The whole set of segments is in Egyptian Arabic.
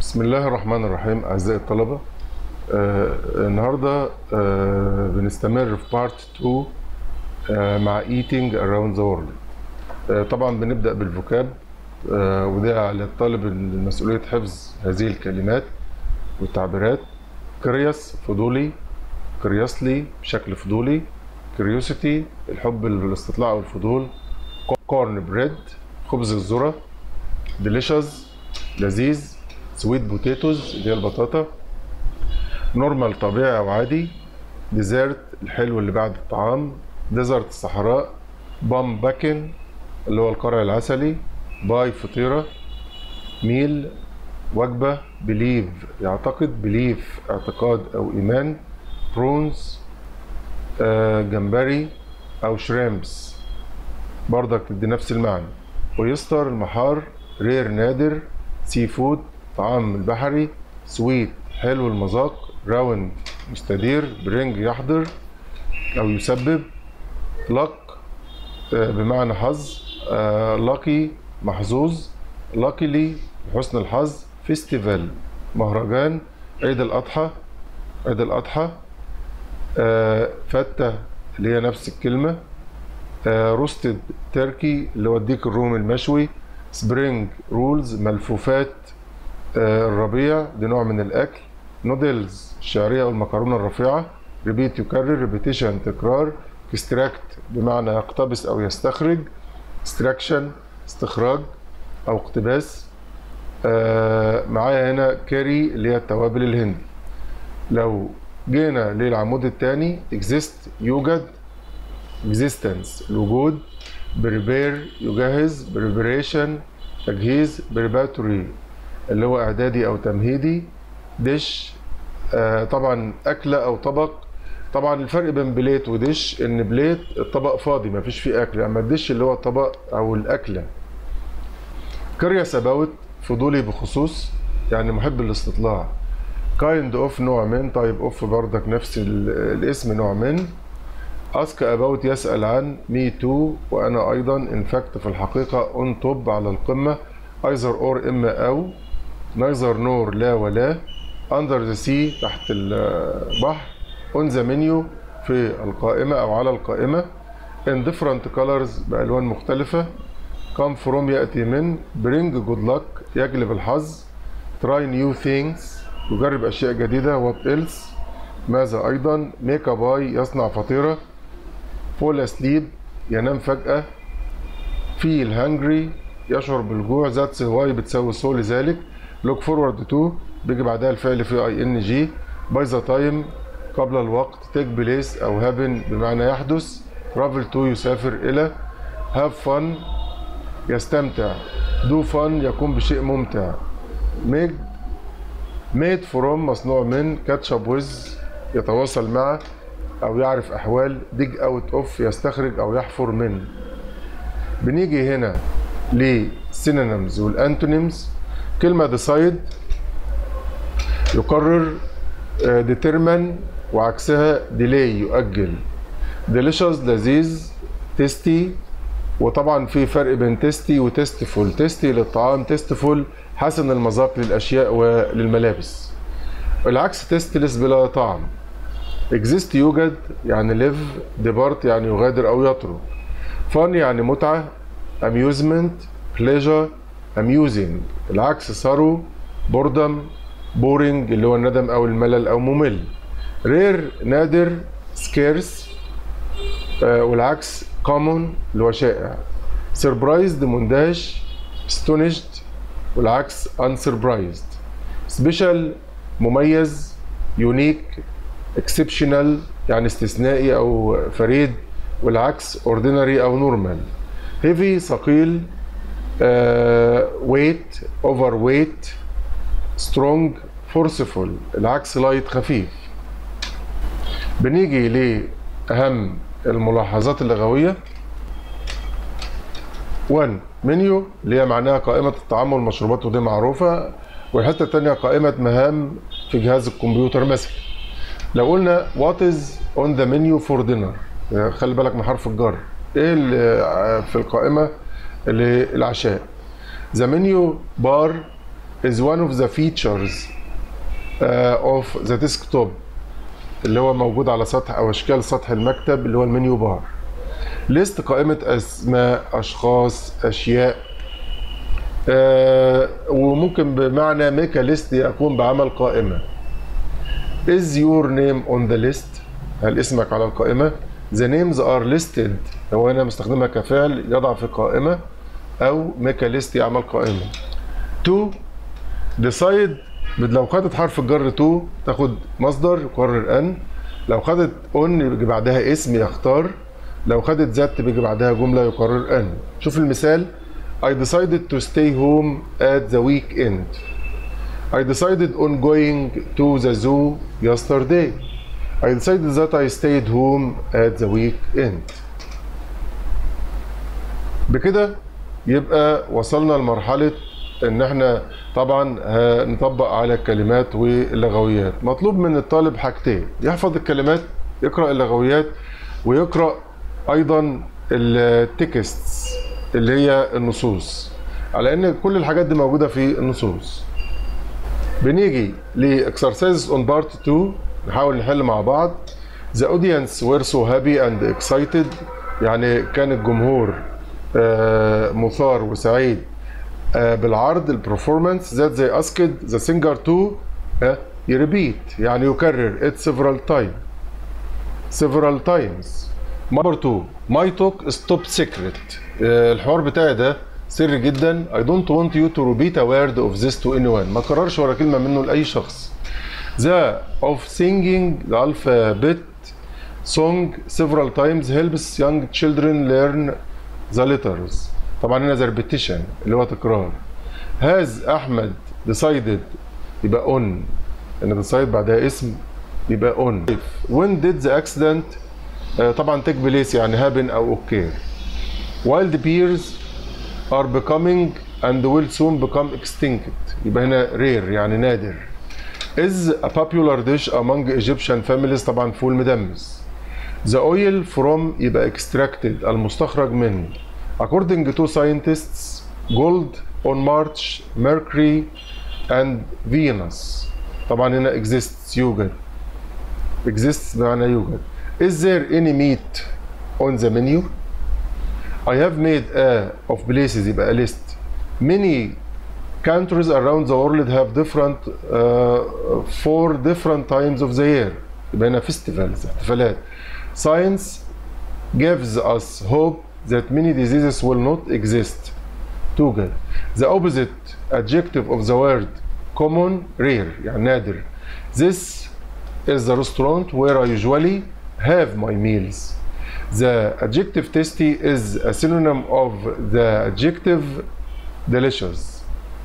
بسم الله الرحمن الرحيم أعزائي الطلبة آه النهاردة آه بنستمر في بارت 2 آه مع eating around the world آه طبعا بنبدأ بالفوكاب آه وده على الطالب مسؤولية حفظ هذه الكلمات والتعبيرات كرياس فضولي كرياسلي بشكل فضولي كريوسيتي الحب الاستطلاع والفضول كورن بريد خبز الذرة ديليشز لذيذ سويت بوتيتوز اللي هي البطاطا نورمال طبيعي او عادي ديزرت الحلو اللي بعد الطعام ديزرت الصحراء بام باكن اللي هو القرع العسلي باي فطيرة ميل وجبة بليف يعتقد بليف اعتقاد او ايمان برونز آه جمبري او شريمبس برضك تدي نفس المعنى ويستر المحار رير نادر سي فود طعام البحري سويت حلو المذاق راوند مستدير برينج يحضر او يسبب لك آه بمعنى حظ آه لاكي محظوظ لاكيلي بحسن الحظ فيستيفال مهرجان عيد الاضحى عيد الاضحى آه فتة اللي هي نفس الكلمة آه روستد تركي اللي هو الديك الرومي المشوي سبرينج رولز ملفوفات آه الربيع دي نوع من الاكل نودلز الشعريه او المكرونه الرفيعه ريبيت يكرر ريبيتيشن تكرار اكستراكت بمعنى يقتبس او يستخرج اكستراكشن استخراج او اقتباس آه معايا هنا كاري اللي هي التوابل الهندي لو جينا للعمود الثاني exist يوجد existence الوجود بريبير يجهز بريبريشن تجهيز بريباتوري اللي هو اعدادي او تمهيدي ديش آه طبعا اكله او طبق طبعا الفرق بين بليت وديش ان بليت الطبق فاضي ما فيش فيه اكل اما الديش اللي هو الطبق او الاكله كريس اباوت فضولي بخصوص يعني محب الاستطلاع كايند اوف نوع من طيب اوف بردك نفس الاسم نوع من اسك اباوت يسال عن مي تو وانا ايضا ان فاكت في الحقيقه اون توب على القمه ايزر اور اما او نيزر نور لا ولا اندر ذا سي تحت البحر اون ذا منيو في القائمه او على القائمه ان ديفرنت كولرز بالوان مختلفه كام فروم ياتي من برينج جود لك يجلب الحظ تراي نيو ثينجز يجرب اشياء جديده وات ايلس ماذا ايضا ميك باي يصنع فطيره فول اسليب ينام فجاه فيل هانجري يشعر بالجوع ذاتس واي بتساوي سو لذلك لوك فورورد تو بيجي بعدها الفعل في اي ان جي باي ذا تايم قبل الوقت تيك بليس او هابن بمعنى يحدث ترافل تو يسافر الى هاف فن يستمتع دو فن يكون بشيء ممتع ميد ميد فروم مصنوع من كاتشب ويز يتواصل مع او يعرف احوال ديج اوت اوف يستخرج او يحفر من بنيجي هنا للسينونيمز والانتونيمز كلمه ديسايد يقرر ديترمن وعكسها ديلي يؤجل ديليشس لذيذ تيستي وطبعا في فرق بين تيستي وتيستفول تيستي للطعام تيستفول حسن المذاق للاشياء وللملابس العكس تيستلس بلا طعم اكزيست يوجد يعني ليف ديبارت يعني يغادر او يترك فن يعني متعه اميوزمنت بليجر اميوزنج العكس ثرو بوردم بورينج اللي هو الندم او الملل او ممل رير نادر سكيرس آه والعكس كومون اللي هو شائع سربرايزد مندهش ستونشد والعكس انسربرايزد سبيشال مميز يونيك اكسبشنال يعني استثنائي او فريد والعكس اوردينري او نورمال هيفي ثقيل ويت اوفر ويت سترونج فورسفول العكس لايت خفيف بنيجي لاهم الملاحظات اللغويه 1 منيو اللي هي معناها قائمه الطعام والمشروبات ودي معروفه والحته الثانيه قائمه مهام في جهاز الكمبيوتر مثلا لو قلنا وات از اون ذا منيو فور دينر خلي بالك من حرف الجر ايه اللي في القائمه اللي العشاء ذا منيو بار is one of the features uh, of the desktop اللي هو موجود على سطح او اشكال سطح المكتب اللي هو المنيو بار ليست قائمة اسماء اشخاص اشياء آه وممكن بمعنى ميك ليست يكون بعمل قائمة is your name on the list هل اسمك على القائمة the names are listed لو انا مستخدمها كفعل يضع في قائمة او ميك ليست يعمل قائمة to decide لو خدت حرف الجر تو تاخد مصدر يقرر ان لو خدت اون يجي بعدها اسم يختار لو خدت ذات بيجي بعدها جمله يقرر ان شوف المثال I decided to stay home at the weekend I decided on going to the zoo yesterday I decided that I stayed home at the weekend بكده يبقى وصلنا لمرحله ان احنا طبعا هنطبق على الكلمات واللغويات مطلوب من الطالب حاجتين يحفظ الكلمات يقرا اللغويات ويقرا ايضا التكستس اللي هي النصوص على ان كل الحاجات دي موجوده في النصوص بنيجي لاكسرسايز اون بارت 2 نحاول نحل مع بعض The audience were so happy and excited يعني كان الجمهور مثار وسعيد بالعرض البرفورمانس that they asked the singer to repeat يعني يكرر it several times several times number two my talk is top secret الحوار بتاعي ده سر جدا I don't want you to repeat a word of this to anyone ما كررش ولا كلمة منه لأي شخص the of singing the alphabet song several times helps young children learn the letters طبعا هنا ذا ريبيتيشن اللي هو تكرار هاز احمد decided يبقى اون ان decide بعدها اسم يبقى اون when did the accident آه طبعا take place يعني happen او occur wild bears are becoming and will soon become extinct يبقى هنا rare يعني نادر is a popular dish among Egyptian families طبعا فول مدمس the oil from يبقى extracted المستخرج من According to scientists, gold on March, Mercury and Venus طبعا هنا exists يوجد exists بمعنى يوجد Is there any meat on the menu? I have made a of places يبقى a list Many countries around the world have different uh, four different times of the year يبقى هنا festivals احتفالات Science gives us hope that many diseases will not exist توجد the opposite adjective of the word common rare يعني نادر this is the restaurant where I usually have my meals the adjective tasty is a synonym of the adjective delicious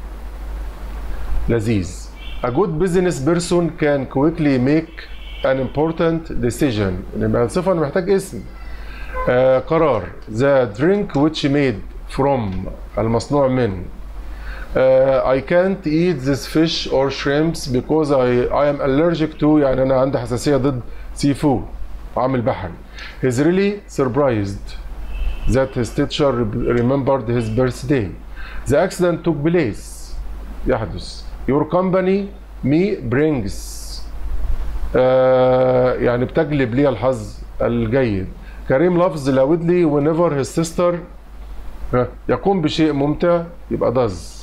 لذيذ a good business person can quickly make an important decision يبقى الصفة أنا محتاج اسم آه قرار the drink which made from المصنوع من uh, I can't eat this fish or shrimps because I, I am allergic to يعني أنا عندي حساسية ضد سي فود عامل بحري he's really surprised that his teacher remembered his birthday the accident took place يحدث your company me brings uh, يعني بتجلب لي الحظ الجيد كريم لفظ loudly whenever his sister يقوم بشيء ممتع يبقى does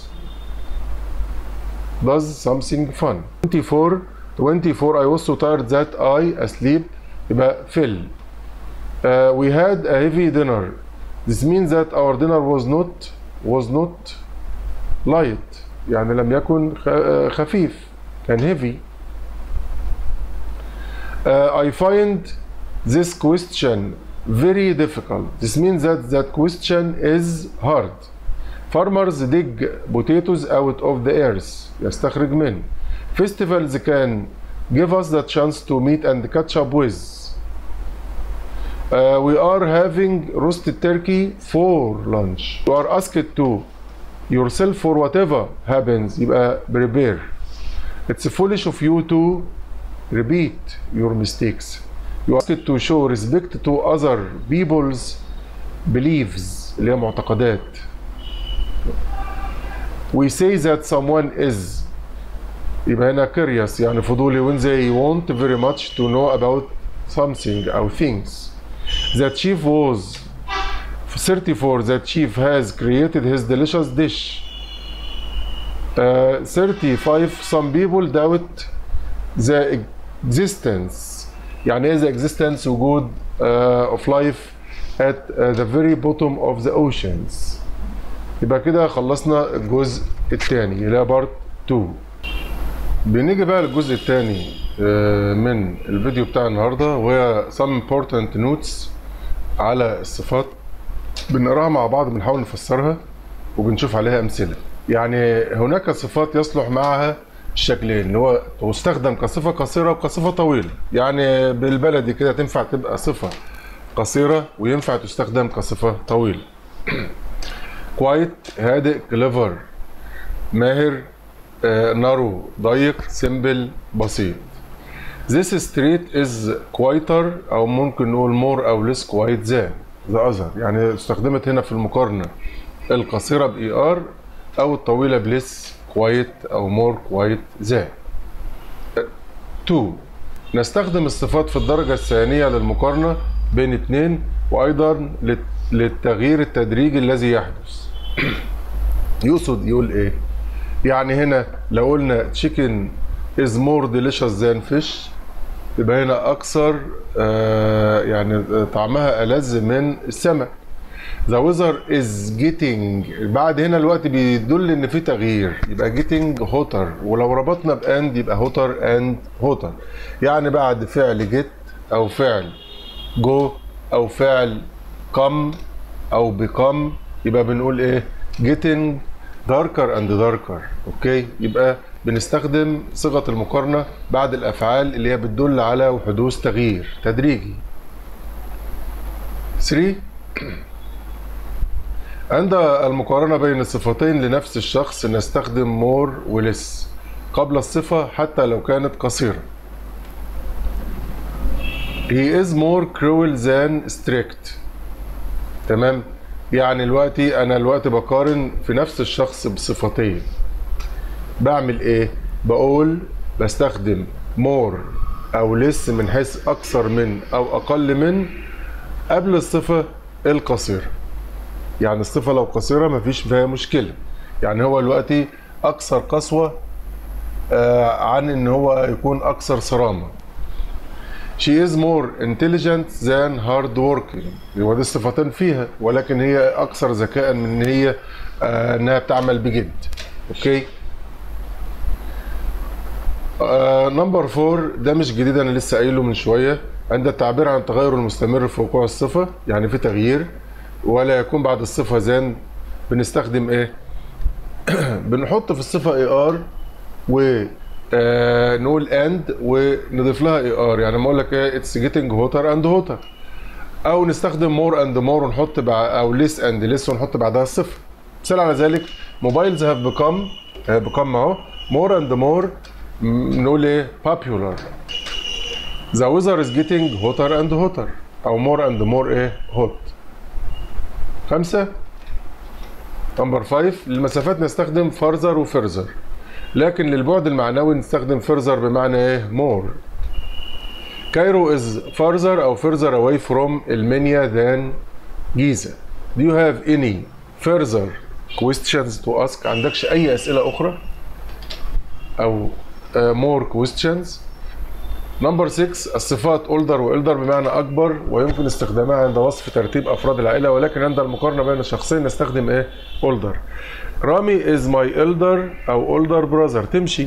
does something fun 24 24 I was so tired that I asleep يبقى fill uh, we had a heavy dinner this means that our dinner was not was not light يعني لم يكن خفيف كان heavy uh, I find this question very difficult. This means that that question is hard. Farmers dig potatoes out of the earth. يستخرج من. Festivals can give us the chance to meet and catch up with. Uh, we are having roasted turkey for lunch. You are asked to yourself for whatever happens. يبقى prepare. It's foolish of you to repeat your mistakes. You asked to show respect to other people's beliefs اللي هي معتقدات. we say that someone is يبقى هنا curious يعني فضولي when they want very much to know about something أو things the chief was 34 the chief has created his delicious dish uh, 35 some people doubt the existence يعني ايه the existence وجود uh, of life at uh, the very bottom of the oceans يبقى كده خلصنا الجزء الثاني اللي هي بارت 2 بنيجي بقى للجزء الثاني من الفيديو بتاع النهارده وهي some important notes على الصفات بنقراها مع بعض بنحاول نفسرها وبنشوف عليها امثله يعني هناك صفات يصلح معها الشكلين اللي هو تستخدم كصفه قصيره وكصفه طويله يعني بالبلدي كده تنفع تبقى صفه قصيره وينفع تستخدم كصفه طويله كوايت هادئ كليفر ماهر نارو ضيق سيمبل بسيط This street is quieter أو ممكن نقول more أو less quiet than the other يعني استخدمت هنا في المقارنة القصيرة ب ER أو الطويلة ب less quiet أو more quiet than 2 نستخدم الصفات في الدرجة الثانية للمقارنة بين اثنين وأيضا للتغيير التدريجي الذي يحدث يقصد يقول إيه؟ يعني هنا لو قلنا chicken is more delicious than fish يبقى هنا اكثر آه يعني طعمها ألذ من السمك The weather is getting بعد هنا الوقت بيدل ان في تغيير يبقى getting hotter ولو ربطنا باند يبقى hotter and hotter يعني بعد فعل get او فعل go او فعل come او become يبقى بنقول ايه getting darker and darker اوكي يبقى بنستخدم صيغه المقارنه بعد الافعال اللي هي بتدل على حدوث تغيير تدريجي 3 عند المقارنه بين الصفتين لنفس الشخص نستخدم مور ولس قبل الصفه حتى لو كانت قصيره he is more cruel than strict تمام يعني دلوقتي انا دلوقتي بقارن في نفس الشخص بصفتين بعمل ايه بقول بستخدم more او less من حيث اكثر من او اقل من قبل الصفه القصيره يعني الصفه لو قصيره مفيش فيها مشكله يعني هو دلوقتي اكثر قسوه آه عن ان هو يكون اكثر صرامه She is more intelligent than hard working هو دي الصفتين فيها ولكن هي اكثر ذكاء من ان هي آه انها بتعمل بجد اوكي نمبر فور ده مش جديد انا لسه قايله من شويه عند التعبير عن التغير المستمر في وقوع الصفه يعني في تغيير ولا يكون بعد الصفه زان بنستخدم ايه بنحط في الصفه اي ار و آه نقول اند ونضيف لها اي ار يعني لما اقول لك ايه اتس جيتنج هوتر اند هوتر او نستخدم مور اند مور ونحط بع... او ليس اند ليس ونحط بعدها الصفر مثال على ذلك موبايلز هاف بيكم بيكم اهو مور اند مور نقول ايه popular the weather is getting hotter and hotter او more and more ايه hot خمسة نمبر 5 للمسافات نستخدم farther و further لكن للبعد المعنوي نستخدم further بمعنى ايه more كايرو is farther او further away from المنيا than جيزة do you have any further questions to ask عندكش اي اسئلة اخرى او uh, more questions نمبر 6 الصفات older والder بمعنى اكبر ويمكن استخدامها عند وصف ترتيب افراد العائله ولكن عند المقارنه بين الشخصين نستخدم ايه older رامي is my elder او older brother تمشي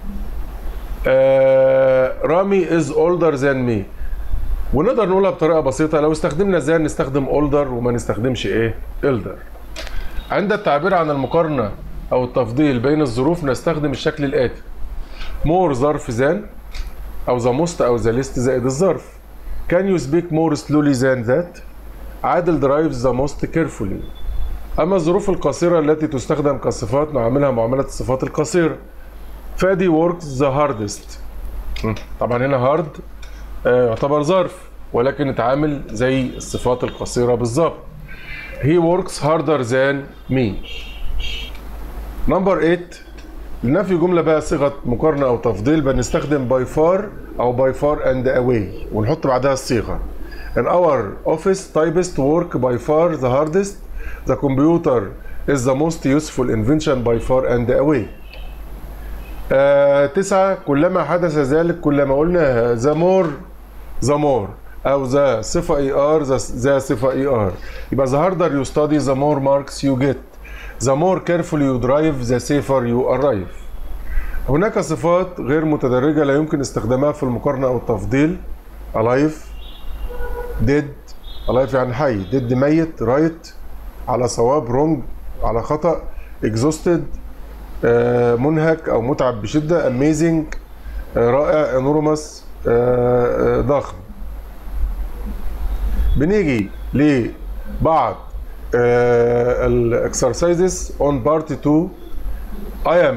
آه رامي is older than me ونقدر نقولها بطريقه بسيطه لو استخدمنا زي نستخدم older وما نستخدمش ايه elder عند التعبير عن المقارنه او التفضيل بين الظروف نستخدم الشكل الاتي more ظرف than او ذا موست او ذا ليست زائد الظرف can you speak more slowly than that عادل drives the most carefully اما الظروف القصيره التي تستخدم كصفات نعاملها معامله الصفات القصيره فادي works the hardest طبعا هنا هارد يعتبر ظرف ولكن اتعامل زي الصفات القصيره بالظبط he works harder than me نمبر 8 لنفي جمله بقى صيغه مقارنه او تفضيل بنستخدم باي فار او باي فار اند اواي ونحط بعدها الصيغه In our office typist work by far the hardest the computer is the most useful invention by far and away آه تسعة كلما حدث ذلك كلما قلنا the more the more أو the صفة اي ار the صفة اي ار يبقى the harder you study the more marks you get the more carefully you drive the safer you arrive هناك صفات غير متدرجة لا يمكن استخدامها في المقارنة أو التفضيل alive dead alive يعني حي dead ميت right على صواب wrong على خطأ exhausted آه، منهك او متعب بشده اميزنج رائع انورمس ضخم بنيجي لبعض الاكسرسايزز اون بارت 2 I am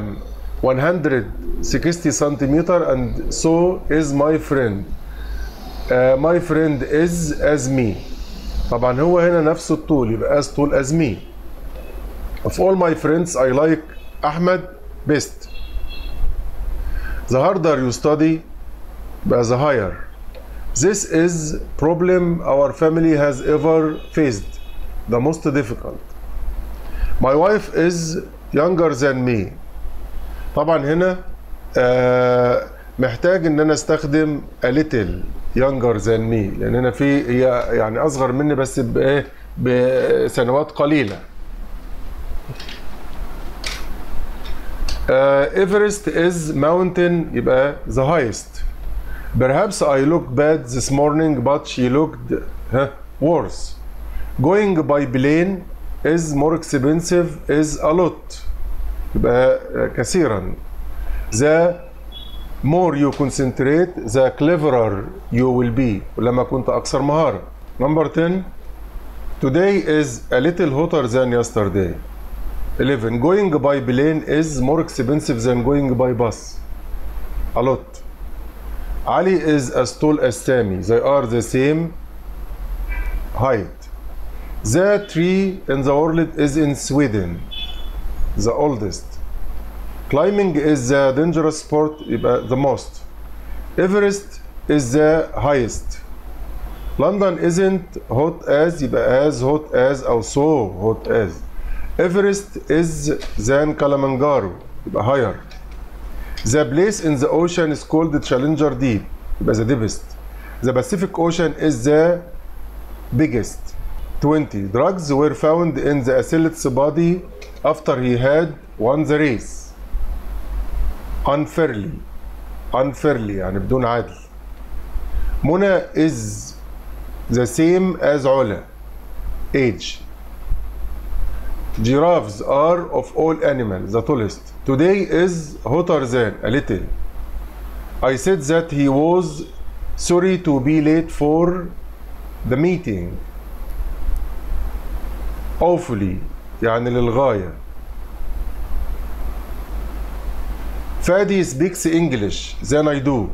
160 centimeter and so is my friend uh, my friend is as me طبعا هو هنا نفس الطول يبقى as tall as me of all my friends I like Ahmed best the harder you study يبقى the higher this is problem our family has ever faced the most difficult my wife is younger than me طبعا هنا آه محتاج ان انا استخدم a little younger than me لان هنا في هي يعني اصغر مني بس بايه بسنوات قليله Uh, Everest is mountain يبقى the highest. Perhaps I looked bad this morning but she looked huh, worse. Going by plane is more expensive is a lot. يبقى uh, كثيرا. The more you concentrate the cleverer you will be. ولما كنت أكثر مهارة. Number 10 Today is a little hotter than yesterday. 11 going by plane is more expensive than going by bus a lot Ali is as tall as Sami they are the same height the tree in the world is in Sweden the oldest climbing is the dangerous sport يبقى the most Everest is the highest London isn't hot as يبقى as hot as أو so hot as Everest is than Kilimanjaro يبقى higher. The place in the ocean is called Challenger Deep يبقى the deepest. The Pacific Ocean is the biggest. 20. Drugs were found in the athlete's body after he had won the race. Unfairly. Unfairly يعني بدون عدل. منى is the same as علا. Age. Giraffes are of all animals the tallest. Today is hotter than a little. I said that he was sorry to be late for the meeting. Awfully يعني للغاية. Fadi speaks English than I do.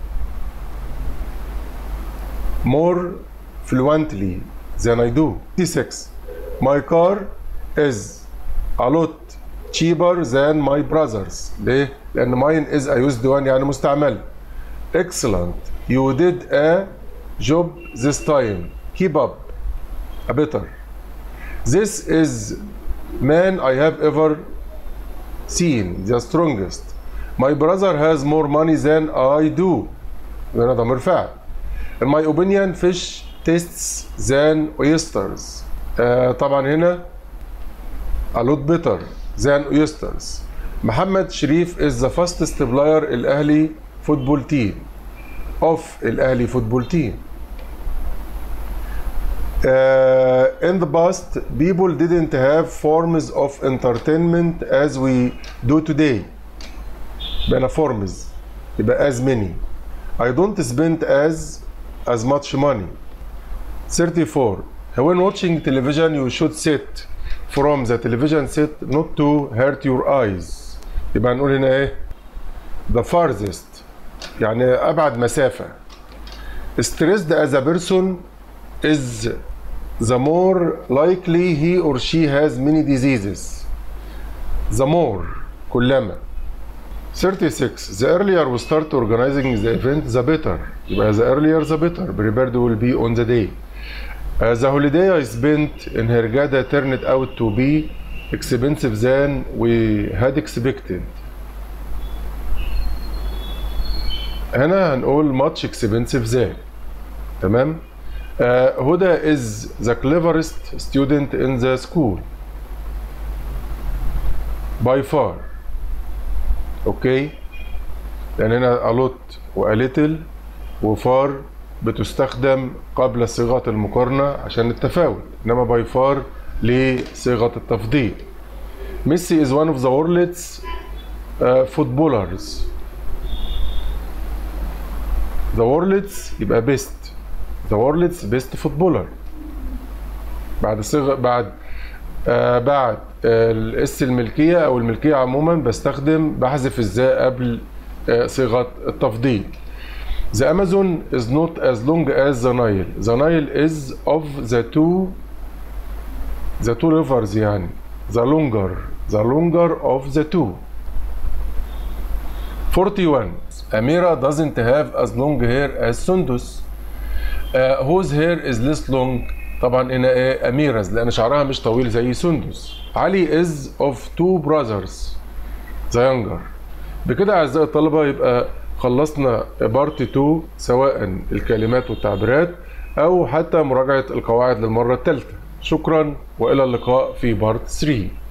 More fluently than I do. 56. My car is a lot cheaper than my brother's ليه؟ لأن mine is a used one يعني مستعمل excellent you did a job this time keep up a better this is man I have ever seen the strongest my brother has more money than I do هنا ضمير فاعل in my opinion fish tastes than oysters آه طبعا هنا a lot better than oysters. محمد شريف is the fastest player الأهلي football team of الأهلي football team. Uh, in the past, people didn't have forms of entertainment as we do today. بقى forms يبقى as many. I don't spend as as much money. 34. When watching television, you should sit from the television set not to hurt your eyes يبقى نقول هنا ايه the farthest يعني ابعد مسافه stressed as a person is the more likely he or she has many diseases the more كلما 36 the earlier we start organizing the event the better يبقى the earlier the better prepared will be on the day uh, the holiday I spent in Hurghada turned out to be expensive than we had expected هنا هنقول much expensive than تمام uh, هدى is the cleverest student in the school by far اوكي لان هنا a lot و a little وفار بتستخدم قبل صيغة المقارنة عشان التفاوت انما by far لصيغة التفضيل ميسي is one of the world's uh, footballers the world's يبقى best the world's best footballer بعد صيغة بعد آه بعد آه الاس الملكية او الملكية عموما بستخدم بحذف الزاء قبل آه صيغة التفضيل The Amazon is not as long as the Nile. The Nile is of the two the two rivers يعني the longer the longer of the two 41 Amira doesn't have as long hair as Sundus uh, whose hair is less long طبعا هنا ايه أميرز لأن شعرها مش طويل زي سندس علي is of two brothers the younger بكده أعزائي الطلبة يبقى خلصنا بارت 2 سواء الكلمات والتعبيرات أو حتى مراجعة القواعد للمرة الثالثة شكرا وإلى اللقاء في بارت 3